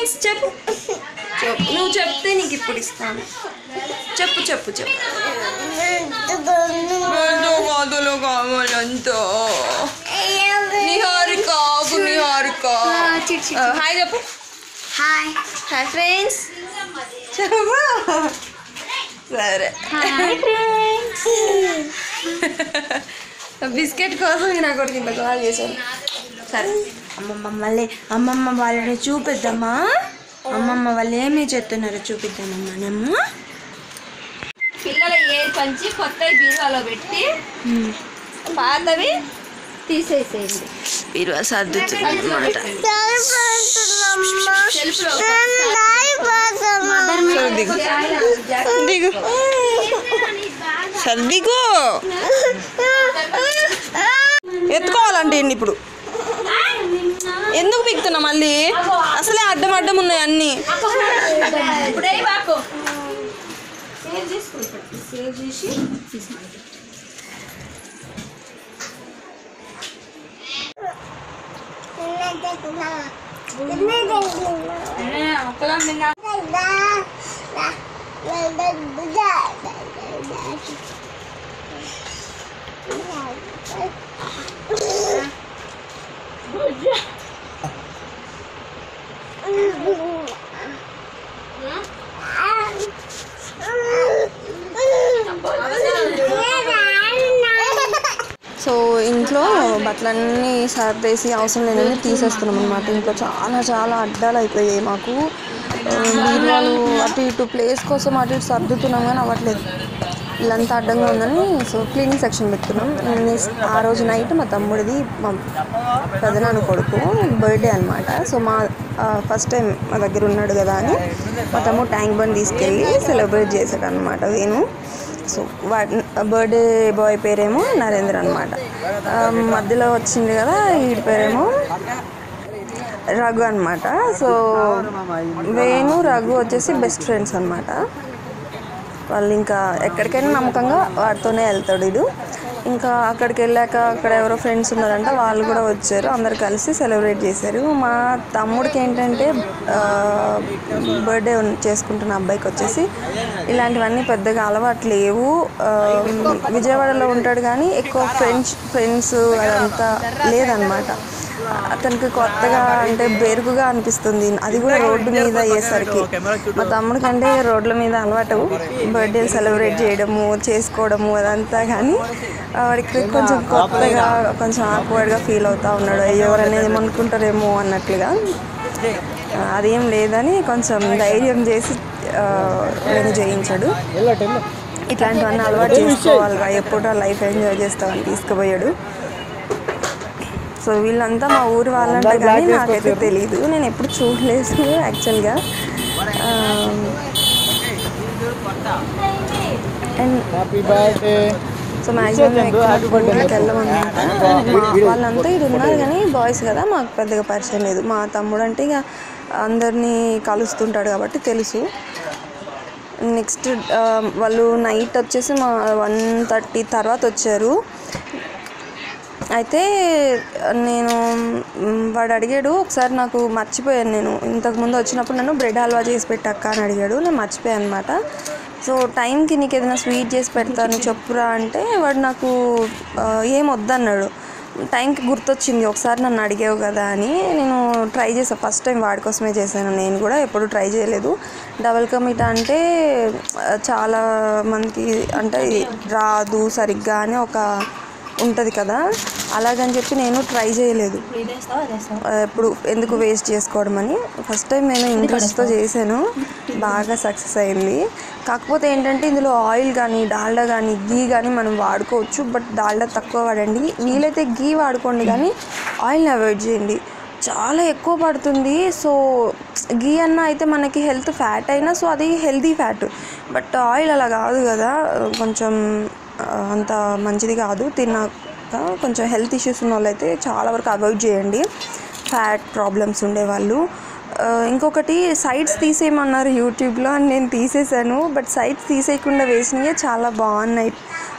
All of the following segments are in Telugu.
ఫ్రెండ్స్ చెప్పు చెప్పు నువ్వు చెప్తే నీకు ఇప్పుడు ఇస్తాను చెప్పు చెప్పు చెప్పు కాదులు కావాలంతో నిహారిక ఆగు నిహారిక హాయ్ చెప్పు హాయ్ హాయ్ ఫ్రెండ్స్ చెప్పు సరే బిస్కెట్ కోసం నేను అక్కడికి ఇంత కాల్ చేశాను సరే అమ్మమ్మ మళ్ళీ అమ్మమ్మ వాళ్ళని చూపిద్దామా అమ్మమ్మ వాళ్ళు ఏమి చెప్తున్నారో చూపిద్దామమ్మా నమ్మ పిల్లల ఏది పంచి కొత్త బీరువాలో పెట్టి పాతవి తీసేసేయండి బీరువా సర్దుతుంది అనమాట దిగు దిగు సరే దిగు ఎత్తుకోవాలంటే ఏంటి ఇప్పుడు ఎందుకు పిక్తున్నా మళ్ళీ అసలే అడ్డం అడ్డం ఉన్నాయి అన్ని సో ఇంట్లో బట్టలన్నీ సర్దేసి అవసరం లేనన్నీ తీసేస్తున్నాం అనమాట ఇంట్లో చాలా చాలా అడ్డాలు అయిపోయాయి మాకు ఆ, బీరువాలు అటు ఇటు ప్లేస్ కోసం అటు ఇటు సర్దుతున్నాం కానీ అవ్వట్లేదు ఇల్లంతా అడ్డంగా ఉందని సో క్లీనింగ్ సెక్షన్ పెట్టుకున్నాం నెక్స్ట్ ఆ రోజు నైట్ మా తమ్ముడిది మా పెదనాన్న కొడుకు బర్త్డే అనమాట సో మా ఫస్ట్ టైం మా దగ్గర ఉన్నాడు కదా అని మా తమ్ముడు ట్యాంక్ బండ్ తీసుకెళ్ళి సెలబ్రేట్ చేశాడు అనమాట వేణు సో వాడి బర్త్డే బాయ్ పేరేమో నరేంద్ర అనమాట మధ్యలో వచ్చింది కదా వీడి పేరేమో రఘు అనమాట సో వేణు రఘు వచ్చేసి బెస్ట్ ఫ్రెండ్స్ అనమాట వాళ్ళు ఇంకా ఎక్కడికైనా నమ్మకంగా వాడితోనే వెళ్తాడు వీడు ఇంకా అక్కడికి వెళ్ళాక అక్కడ ఎవరో ఫ్రెండ్స్ ఉన్నారంట వాళ్ళు కూడా వచ్చారు అందరు కలిసి సెలబ్రేట్ చేశారు మా తమ్ముడికి ఏంటంటే బర్త్డే చేసుకుంటున్న అబ్బాయికి వచ్చేసి ఇలాంటివన్నీ పెద్దగా అలవాటు లేవు ఆ, విజయవాడలో ఉంటాడు కానీ ఎక్కువ ఫ్రెండ్స్ ఫ్రెండ్స్ అదంతా లేదనమాట అతనికి కొత్తగా అంటే బెరుకుగా అనిపిస్తుంది అది కూడా రోడ్డు మీద అయ్యేసరికి మా తమ్ముడికి అంటే రోడ్ల మీద అలవాటు బర్త్డే సెలబ్రేట్ చేయడము చేసుకోవడము అదంతా కానీ ఆ, వాడికి కొంచెం కొత్తగా కొంచెం ఆక్వర్డ్గా ఫీల్ అవుతా ఉన్నాడు అయ్యో ఎవరైనా ఏమనుకుంటారేమో అన్నట్లుగా ఆ, అదేం లేదని కొంచెం ధైర్యం చేసి ఆ, నేను చేయించాడు ఇట్లాంటివన్నీ అలవాటు చేసుకోవాలిరా ఎప్పుడు లైఫ్ ఎంజాయ్ చేస్తామని తీసుకుపోయాడు సో వీళ్ళంతా మా ఊరి వాళ్ళంట కానీ నాకైతే తెలియదు నేను ఎప్పుడు చూడలేదు యాక్చువల్గా and happy birthday so maximum ఊళ్ళకి వెళ్ళమన్నమాట మా- వాళ్ళంతా ఇది ఉన్నారు కానీ బాయ్స్ కదా మాకు పెద్దగా పరిచయం లేదు మా తమ్ముడు అంటే ఇక అందరినీ కలుస్తుంటాడు కాబట్టి తెలుసు నెక్స్ట్ వాళ్ళు నైట్ వచ్చేసి మా వన్ థర్టీ తర్వాత వచ్చారు అయితే నేను మ్, వాడు అడిగాడు ఒకసారి నాకు మర్చిపోయాను నేను ఇంతకు ముందు వచ్చినప్పుడు నన్ను బ్రెడ్ హల్వా చేసి పెట్టక్క అని అడిగాడు నేను మర్చిపోయాను అనమాట సో టైంకి నీకు ఏదైనా స్వీట్ చేసి పెడతాను చెప్పురా అంటే వాడు నాకు ఆ, ఏం వద్దన్నాడు టైంకి గుర్తొచ్చింది ఒకసారి నన్ను అడిగావు కదా అని నేను ట్రై చేసాను ఫస్ట్ టైం వాడి కోసమే చేశాను నేను కూడా ఎప్పుడు ట్రై చేయలేదు డబల్ కమిటా అంటే ఆ, చాలా మందికి అంటే రాదు సరిగ్గా అని ఒక ఉంటుంది కదా అలాగని చెప్పి నేను ట్రై చేయలేదు ఆ, ఎప్పుడు ఎందుకు వేస్ట్ చేసుకోవడం అని ఫస్ట్ టైం నేను ఇంట్రెస్ట్తో చేశాను బాగా సక్సెస్ అయింది కాకపోతే ఏంటంటే ఇందులో ఆయిల్ కానీ డాల్డా కానీ గీ కానీ మనం వాడుకోవచ్చు బట్ డాల్డా తక్కువ వాడండి వీలైతే గీ వాడుకోండి కానీ ఆయిల్ని అవాయిడ్ చేయండి చాలా ఎక్కువ పడుతుంది సో గీ అన్న అయితే మనకి హెల్త్ ఫ్యాట్ అయినా సో అది హెల్తీ ఫ్యాట్ బట్ ఆయిల్ అలా కాదు కదా కొంచెం ఆ, అంత మంచిది కాదు తిన్నాక కొంచెం హెల్త్ ఇష్యూస్ ఉన్న వాళ్ళైతే చాలా వరకు అవాయిడ్ చేయండి ఫ్యాట్ ప్రాబ్లమ్స్ ఉండేవాళ్ళు ఆ, ఇంకొకటి సైడ్స్ తీసేయమన్నారు యూట్యూబ్లో అని నేను తీసేసాను బట్ సైడ్స్ తీసేయకుండా వేసినవి చాలా బాగున్నాయి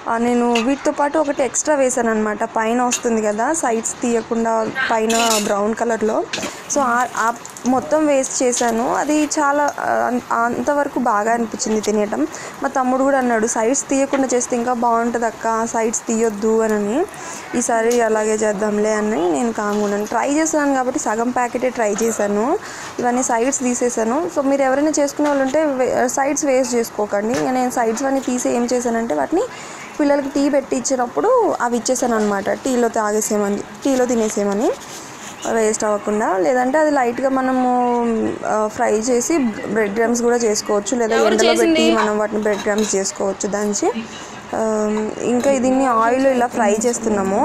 ఆ, నేను వీటితో పాటు ఒకటి ఎక్స్ట్రా వేసాను అనమాట పైన వస్తుంది కదా సైడ్స్ తీయకుండా పైన బ్రౌన్ కలర్లో సో ఆ- ఆ మొత్తం వేస్ట్ చేశాను అది చాలా ఆ, అన్- అంతవరకు బాగా అనిపించింది తినేయటం మా తమ్ముడు కూడా అన్నాడు సైడ్స్ తీయకుండా చేస్తే ఇంకా బాగుంటుంది అక్క సైడ్స్ తీయొద్దు అని ఈసారి అలాగే చేద్దాంలే అని నేను కామున్నాను ట్రై చేస్తున్నాను కాబట్టి సగం ప్యాకెటే ట్రై చేశాను ఇవన్నీ సైడ్స్ తీసేసాను సో మీరు ఎవరైనా చేసుకునే వాళ్ళు ఉంటే సైడ్స్ వేస్ట్ చేసుకోకండి ఇంకా నేను సైడ్స్ అన్నీ తీసి ఏం చేశానంటే వాటిని పిల్లలకి టీ పెట్టి ఇచ్చినప్పుడు అవి ఇచ్చేసాను అనమాట టీలో తాగేసేమని టీలో తినేసేమని వేస్ట్ అవ్వకుండా లేదంటే అది లైట్గా మనము ఫ్రై చేసి బ్రెడ్ గ్రామ్స్ కూడా చేసుకోవచ్చు లేదా ఎండలో పెట్టి మనం వాటిని బ్రెడ్ గ్రామ్స్ చేసుకోవచ్చు దంచి ఆ, ఇంకా దీన్ని ఆయిల్ ఇలా ఫ్రై చేస్తున్నాము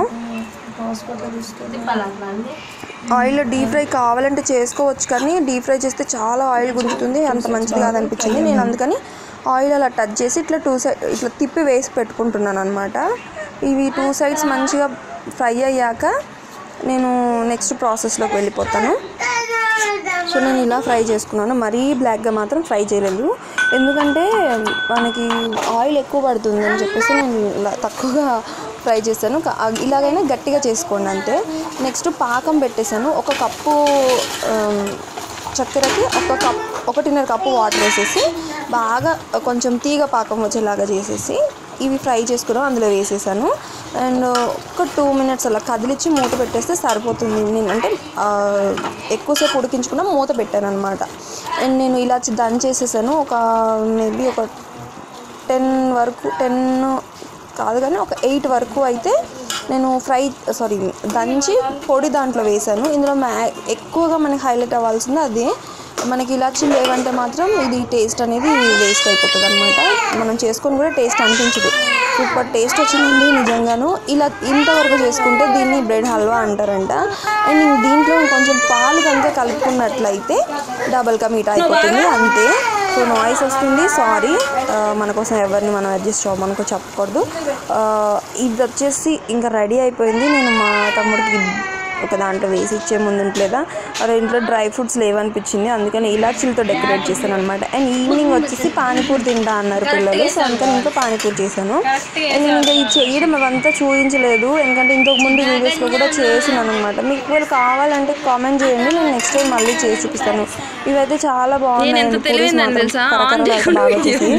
ఆయిల్ డీప్ ఫ్రై కావాలంటే చేసుకోవచ్చు కానీ డీప్ ఫ్రై చేస్తే చాలా ఆయిల్ గుంజుతుంది అంత మంచిది కాదనిపించింది నేను అందుకని ఆయిల్ అలా టచ్ చేసి ఇట్లా టూ సైడ్ ఇట్లా తిప్పి వేసి పెట్టుకుంటున్నాను అనమాట ఇవి టూ సైడ్స్ మంచిగా ఫ్రై అయ్యాక నేను నెక్స్ట్ ప్రాసెస్లోకి వెళ్ళిపోతాను సో నేను ఇలా ఫ్రై చేసుకున్నాను మరీ బ్లాక్గా మాత్రం ఫ్రై చేయలేదు ఎందుకంటే మనకి ఆయిల్ ఎక్కువ పడుతుంది అని చెప్పేసి నేను ఇలా తక్కువగా ఫ్రై చేశాను క- ఇలాగైనా గట్టిగా చేసుకోండి అంతే నెక్స్ట్ పాకం పెట్టేశాను ఒక కప్పు ఆమ్, చక్కెరకి ఒక కప్ ఒకటిన్నర కప్పు వాటర్ వేసేసి బాగా కొంచెం తీగ పాకం వచ్చేలాగా చేసేసి ఇవి ఫ్రై చేసుకున్నాం అందులో వేసేసాను అండ్ ఒక టూ మినిట్స్ అలా కదిలిచ్చి మూత పెట్టేస్తే సరిపోతుంది నేను అంటే ఆ, ఎక్కువసేపు ఉడికించుకున్నా మూత పెట్టాను అనమాట అండ్ నేను ఇలా దంచేసేసాను ఒక మేబీ ఒక టెన్ వరకు టెన్ కాదు కానీ ఒక ఎయిట్ వరకు అయితే నేను ఫ్రై సారీ దంచి పొడి దాంట్లో వేసాను ఇందులో మ్యా ఎక్కువగా మనకి హైలైట్ అవ్వాల్సింది అది మనకి ఇలాచి లేవంటే మాత్రం ఇది టేస్ట్ అనేది వేస్ట్ అయిపోతుంది అనమాట మనం చేసుకొని కూడా టేస్ట్ అనిపించదు సూపర్ టేస్ట్ వచ్చిందండి నిజంగాను ఇలా ఇంతవరకు చేసుకుంటే దీన్ని బ్రెడ్ హల్వా అంటారంట అండ్ దీంట్లో కొంచెం పాలు కనుక కలుపుకున్నట్లయితే డబల్ కా మీట్ అయిపోతుంది అంతే సో నాయిస్ వస్తుంది సారీ మన కోసం ఎవరిని మనం అడ్జస్ట్ అవ్వమనుకో చెప్పకూడదు ఆ, ఇది వచ్చేసి ఇంకా రెడీ అయిపోయింది నేను మా తమ్ముడికి ఒక దాంట్లో వేసి ఇచ్చే ముందు ఉంటలేదా అరే ఇంట్లో డ్రై ఫ్రూట్స్ లేవనిపించింది అందుకని ఇలాచీలతో డెకరేట్ చేశాను అనమాట అండ్ ఈవినింగ్ వచ్చేసి పానీపూరి తింటా అన్నారు పిల్లలు సో అందుకని ఇంకా పానీపూరి చేశాను అండ్ నేను ఇంకా ఇది చేయడం అవంతా చూపించలేదు ఎందుకంటే ఇంతకు ముందు వీడియోస్లో కూడా చేసినాను అనమాట మీకు ఒకవేళ కావాలంటే కామెంట్ చేయండి నేను నెక్స్ట్ టైం మళ్ళీ చేసి చూపిస్తాను ఇవైతే చాలా బాగున్నాయి పూరీస్ మాత్రం కరకరలు అయితే బాగా వచ్చేసాయి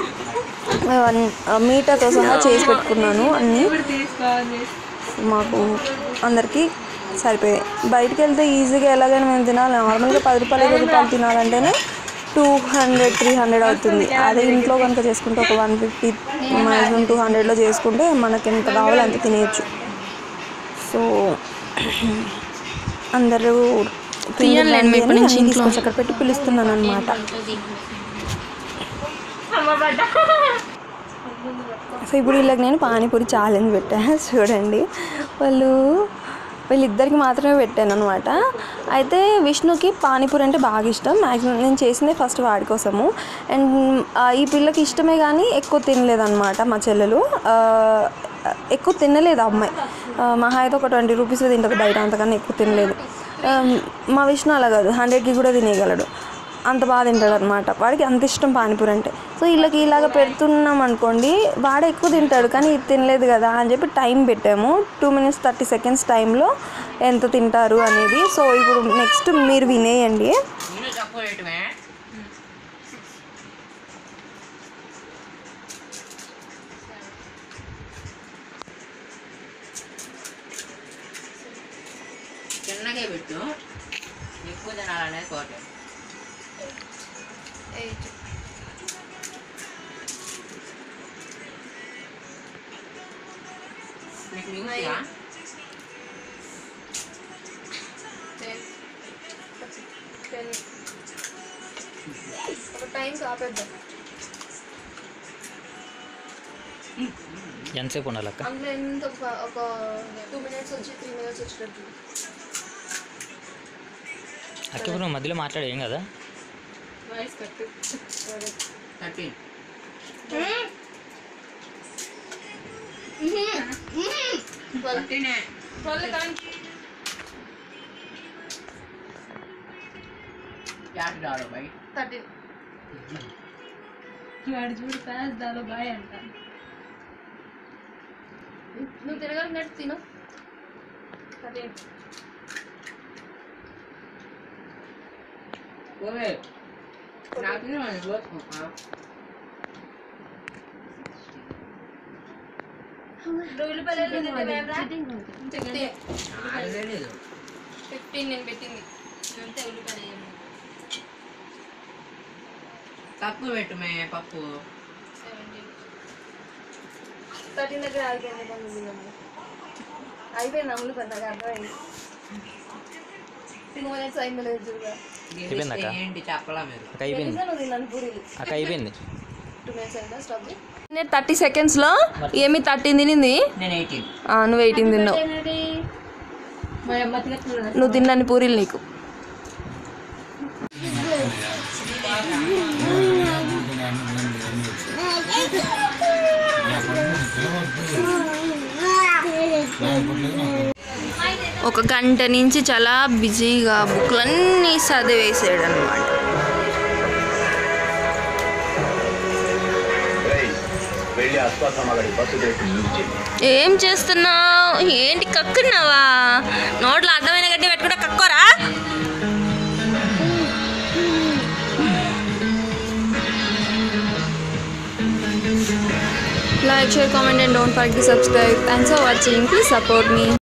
మీటర్తో సహా చేసి పెట్టుకున్నాను అన్నీ మాకు అందరికీ సరిపోయాయి బయటికి వెళ్తే ఈజీగా ఎలాగైనా మేము తినాలి నార్మల్గా పది రూపాయలు ఇరవై రూపాయలు తినాలంటేనే టూ హండ్రెడ్ త్రీ హండ్రెడ్ అవుతుంది అదే ఇంట్లో కనుక చేసుకుంటే ఒక వన్ ఫిఫ్టీ మ్యాక్సిమం టూ హండ్రెడ్లో చేసుకుంటే మనకి ఎంత కావాలో అంత తినేయచ్చు సో అందరూ తీయాలండి మీ ఇప్పటి నుంచి ఇంట్లో. తీసుకొచ్చి అక్కడ పెట్టి పిలుస్తున్నాను అనమాట సో ఇప్పుడు వీళ్ళకి నేను పానీపూరి ఛాలెంజ్ పెట్టాను చూడండి వాళ్ళు వీళ్ళిద్దరికి మాత్రమే పెట్టాను అనమాట అయితే విష్ణుకి పానీపూరి అంటే బాగా ఇష్టం మ్యాక్సిమం నేను చేసిందే ఫస్ట్ వాడి కోసము అండ్ ఆ, ఈ పిల్లకి ఇష్టమే కానీ ఎక్కువ తినలేదన్నమాట మా చెల్లెలు ఆ, ఎక్కువ తినలేదు ఆ అమ్మాయి ఆ, మహా అయితే ఒక ట్వంటీ రూపీస్ తింటుంది బయట అంతకన్నా ఎక్కువ తినలేదు ఆ, మా విష్ణు అలా కాదు హండ్రెడ్కి కూడా తినేయగలడు అంత బాగా తింటాడు అనమాట వాడికి అంత ఇష్టం పానీపూరి అంటే సో వీళ్ళకి ఇలాగ పెడుతున్నాం అనుకోండి వాడు ఎక్కువ తింటాడు కానీ ఇది తినలేదు కదా అని చెప్పి టైం పెట్టాము టూ మినిట్స్ థర్టీ సెకండ్స్ టైంలో ఎంత తింటారు అనేది సో ఇప్పుడు నెక్స్ట్ మీరు వినేయండి నేను చెప్పేయటమే చిన్నగా పెట్టు ఎక్కువ తినాలనేది కోట నీకు మిగులుతుందా? ఎంతసేపు ఉండాలక్క అందులో ఎంత ఒక- ఒక టూ మినిట్స్ వచ్చి త్రీ మినిట్స్ వచ్చేటట్టు అక్క ఇప్పుడు నువ్వు మధ్యలో మాట్లాడే ఏం కదా వాయిస్ కట్టు థర్టీన్ థర్టీనే ట్వెల్వ్ కానీ యాడ్ డాలో బై థర్టీన్ వాడు చూడు ఫ్యాస్ దాలో బాయ్ అంట నువ్వు తిరగలిగినట్టు తిను అదే పోవే నాకు తినమని పోతున్నా ఉల్లిపాయలు నాకు తెలీదు ఫిఫ్టీన్ నేను పెట్టింది అంతే ఉల్లిపాయలు వేయము. తక్కువ పెట్టుమే పప్పు Seventeen. థర్టీన్ దగ్గర ఆగిపోయింది అయిపోయింది అమలు పెద్ద నాకు అర్థమైంది టూ మినిట్స్ అయింది లేదు చూడగా అయిపోయిందా అక్క? ఏంటి చెప్పలా మీరు అక్క అయిపోయింది నువ్వు తిన్నాను పూరీలు అక్క అయిపోయింది టూ మినిట్స్ అయిందా స్టాప్ నేను థర్టీ సెకండ్స్లో ఏమి థర్టీన్ తినింది నేను ఎయిటీన్ ఆ, నువ్వు ఎయిటీన్ తిన్నావు నువ్వు తిన్నాను పూరీలు నీకు ఒక గంట నుంచి చాలా బిజీగా బుక్లన్నీ చదివేసాడు అనమాట వెళ్ళి అశ్వత్థమగడి బస్సు చేసి నుంచి ఏం చేస్తున్నావు ఏంటి కక్కున్నావా నోట్లో అడ్డమైన గడ్డి పెట్టుకుంటే కక్కోరా Like, share, comment and don't forget to subscribe. Thanks for watching. Please support me.